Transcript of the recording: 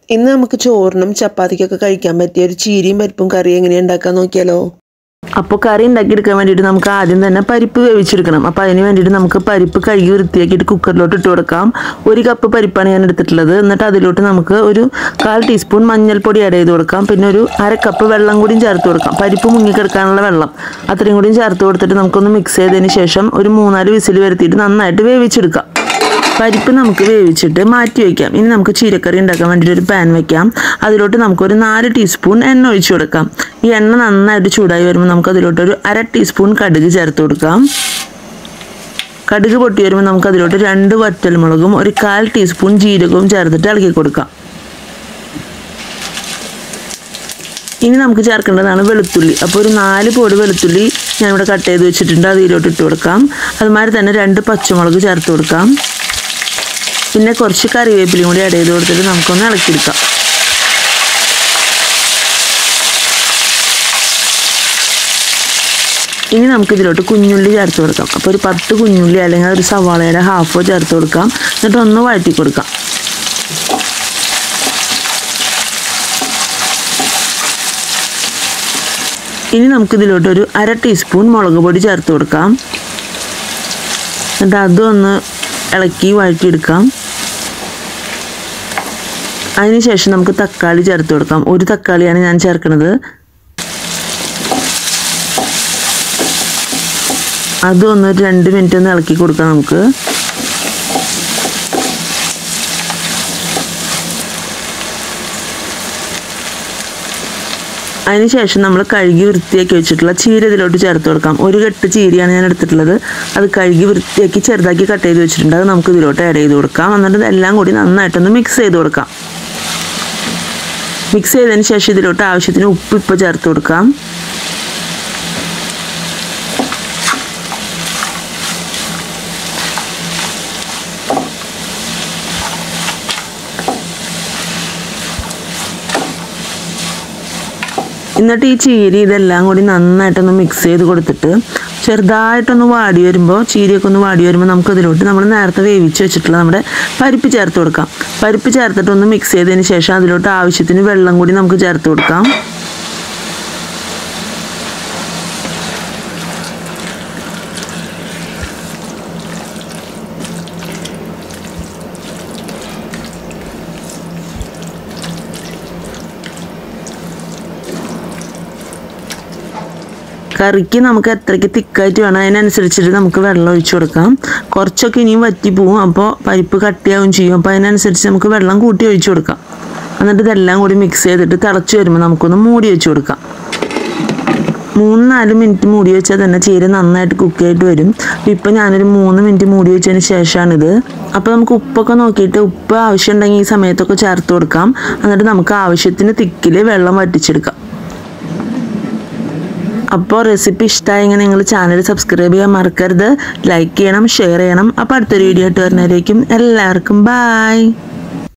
ഇന്ന് നമുക്ക് ചോറിനും ചപ്പാത്തിക്കൊക്കെ കഴിക്കാൻ പറ്റിയ ഒരു ചീരിയും പരിപ്പും കറി എങ്ങനെയാണ് ഉണ്ടാക്കാൻ നോക്കിയാലോ അപ്പോൾ കറി ഉണ്ടാക്കിയെടുക്കാൻ വേണ്ടിയിട്ട് നമുക്ക് ആദ്യം തന്നെ പരിപ്പ് വേവിച്ചെടുക്കണം അപ്പോൾ അതിന് വേണ്ടിയിട്ട് നമുക്ക് പരിപ്പ് കഴുകി വൃത്തിയാക്കിയിട്ട് കുക്കറിലോട്ട് ഇട്ട് കൊടുക്കാം ഒരു കപ്പ് പരിപ്പാണ് ഞാൻ എടുത്തിട്ടുള്ളത് എന്നിട്ട് അതിലോട്ട് നമുക്ക് ഒരു കാൽ ടീസ്പൂൺ മഞ്ഞൾപ്പൊടി ആഡ് ചെയ്ത് കൊടുക്കാം പിന്നെ ഒരു അര കപ്പ് വെള്ളം കൂടിയും ചേർത്ത് കൊടുക്കാം പരിപ്പ് മുങ്ങിക്കിടക്കാനുള്ള വെള്ളം അത്രയും കൂടിയും ചേർത്ത് കൊടുത്തിട്ട് നമുക്കൊന്ന് മിക്സ് ചെയ്തതിന് ശേഷം ഒരു മൂന്നാല് വിസിൽ വരുത്തിയിട്ട് നന്നായിട്ട് വേവിച്ചെടുക്കാം പരിപ്പ് നമുക്ക് വേവിച്ചിട്ട് മാറ്റി വയ്ക്കാം ഇനി നമുക്ക് ചീരക്കറി ഉണ്ടാക്കാൻ വേണ്ടിയിട്ട് ഒരു പാൻ വെക്കാം അതിലോട്ട് നമുക്കൊരു നാല് ടീസ്പൂൺ എണ്ണ ഒഴിച്ചു കൊടുക്കാം ഈ എണ്ണ നന്നായിട്ട് ചൂടായി വരുമ്പോൾ നമുക്ക് അതിലോട്ട് ഒരു അര ടീസ്പൂൺ കടുക് ചേർത്ത് കൊടുക്കാം കടുക് പൊട്ടി വരുമ്പോൾ നമുക്ക് അതിലോട്ട് രണ്ട് വറ്റൽമുളകും ഒരു കാൽ ടീസ്പൂൺ ജീരകവും ചേർത്തിട്ട് ഇളക്കി കൊടുക്കാം ഇനി നമുക്ക് ചേർക്കേണ്ടതാണ് വെളുത്തുള്ളി അപ്പോൾ ഒരു നാല് പൊടി വെളുത്തുള്ളി ഞാനിവിടെ കട്ട് ചെയ്ത് വെച്ചിട്ടുണ്ട് അത് ഇതിലോട്ട് ഇട്ട് കൊടുക്കാം അതുമാതിരി തന്നെ രണ്ട് പച്ചമുളക് ചേർത്ത് കൊടുക്കാം പിന്നെ കുറച്ച് കറിവേപ്പിലയും കൂടി ആഡ് ചെയ്ത് കൊടുത്തിട്ട് നമുക്കൊന്ന് ഇളക്കിയെടുക്കാം ഇനി നമുക്ക് ഇതിലോട്ട് കുഞ്ഞുള്ളി ചേർത്ത് കൊടുക്കാം അപ്പോൾ ഒരു പത്ത് കുഞ്ഞുള്ളി അല്ലെങ്കിൽ ഒരു സവാളയുടെ ഹാഫോ ചേർത്ത് കൊടുക്കാം എന്നിട്ട് ഒന്ന് വഴറ്റി കൊടുക്കാം ഇനി നമുക്ക് ഇതിലോട്ട് ഒരു അര ടീസ്പൂൺ മുളക് പൊടി ചേർത്ത് കൊടുക്കാം എന്നിട്ട് അതും ഒന്ന് ഇളക്കി വഴറ്റിയെടുക്കാം അതിനുശേഷം നമുക്ക് തക്കാളി ചേർത്ത് കൊടുക്കാം ഒരു തക്കാളിയാണ് ഞാൻ ചേർക്കുന്നത് അതും ഒന്ന് ഒരു രണ്ട് മിനിറ്റ് ഒന്ന് ഇളക്കി കൊടുക്കാം നമുക്ക് അതിനുശേഷം നമ്മൾ കഴുകി വൃത്തിയാക്കി വെച്ചിട്ടുള്ള ചീര ഇതിലോട്ട് ചേർത്ത് കൊടുക്കാം ഒരു കെട്ട് ചീരയാണ് ഞാൻ എടുത്തിട്ടുള്ളത് അത് കഴുകി വൃത്തിയാക്കി ചെറുതാക്കി കട്ട് ചെയ്ത് വെച്ചിട്ടുണ്ട് അത് നമുക്ക് ഇതിലോട്ട് ആഡ് ചെയ്ത് കൊടുക്കാം എന്നിട്ട് ഇതെല്ലാം കൂടി നന്നായിട്ടൊന്ന് മിക്സ് ചെയ്ത് കൊടുക്കാം മിക്സ് ചെയ്തതിന് ശേഷം ഇതിലോട്ട് ആവശ്യത്തിന് ഉപ്പ് ഇപ്പോൾ ചേർത്ത് കൊടുക്കാം എന്നിട്ട് ഈ ചീരി ഇതെല്ലാം കൂടി നന്നായിട്ടൊന്ന് മിക്സ് ചെയ്ത് കൊടുത്തിട്ട് ചെറുതായിട്ടൊന്ന് വാടി വരുമ്പോൾ ചീരിയൊക്കെ ഒന്ന് വാടി വരുമ്പോൾ നമുക്ക് അതിലോട്ട് നമ്മൾ നേരത്തെ വേവിച്ച് വെച്ചിട്ടുള്ള നമ്മുടെ പരിപ്പ് ചേർത്ത് കൊടുക്കാം പരിപ്പ് ചേർത്തിട്ട് ഒന്ന് മിക്സ് ചെയ്തതിന് ശേഷം അതിലോട്ട് ആവശ്യത്തിന് വെള്ളം കൂടി നമുക്ക് ചേർത്ത് കൊടുക്കാം കറിക്ക് നമുക്ക് എത്രയ്ക്ക് തിക്കായിട്ട് വേണം അതിനനുസരിച്ചിട്ട് നമുക്ക് വെള്ളം ഒഴിച്ചു കൊടുക്കാം കുറച്ചൊക്കെ ഇനിയും വറ്റി പോവും അപ്പോൾ പരിപ്പ് കട്ടിയാവും ചെയ്യും അപ്പോൾ അതിനനുസരിച്ച് നമുക്ക് വെള്ളം കൂട്ടി ഒഴിച്ചു കൊടുക്കാം എന്നിട്ട് ഇതെല്ലാം കൂടി മിക്സ് ചെയ്തിട്ട് തിളച്ച് വരുമ്പോൾ നമുക്കൊന്ന് മൂടി വെച്ച് കൊടുക്കാം മൂന്ന് നാല് മിനിറ്റ് മൂടി വെച്ചാൽ തന്നെ ചീര നന്നായിട്ട് കുക്ക് ആയിട്ട് വരും ഇപ്പം ഞാനൊരു മൂന്ന് മിനിറ്റ് മൂടി വെച്ചതിന് ശേഷമാണിത് അപ്പോൾ നമുക്ക് ഉപ്പൊക്കെ നോക്കിയിട്ട് ഉപ്പ് ആവശ്യമുണ്ടെങ്കിൽ ഈ സമയത്തൊക്കെ ചേർത്ത് കൊടുക്കാം എന്നിട്ട് നമുക്ക് ആവശ്യത്തിന് തിക്കിൽ വെള്ളം വറ്റിച്ചെടുക്കാം അപ്പോൾ റെസിപ്പി ഇഷ്ടമായെങ്കിൽ നിങ്ങൾ ചാനൽ സബ്സ്ക്രൈബ് ചെയ്യാൻ മറക്കരുത് ലൈക്ക് ചെയ്യണം ഷെയർ ചെയ്യണം അപ്പോൾ അടുത്തൊരു വീഡിയോ ആയിട്ട് വരുന്നവരേക്കും എല്ലാവർക്കും ബായ്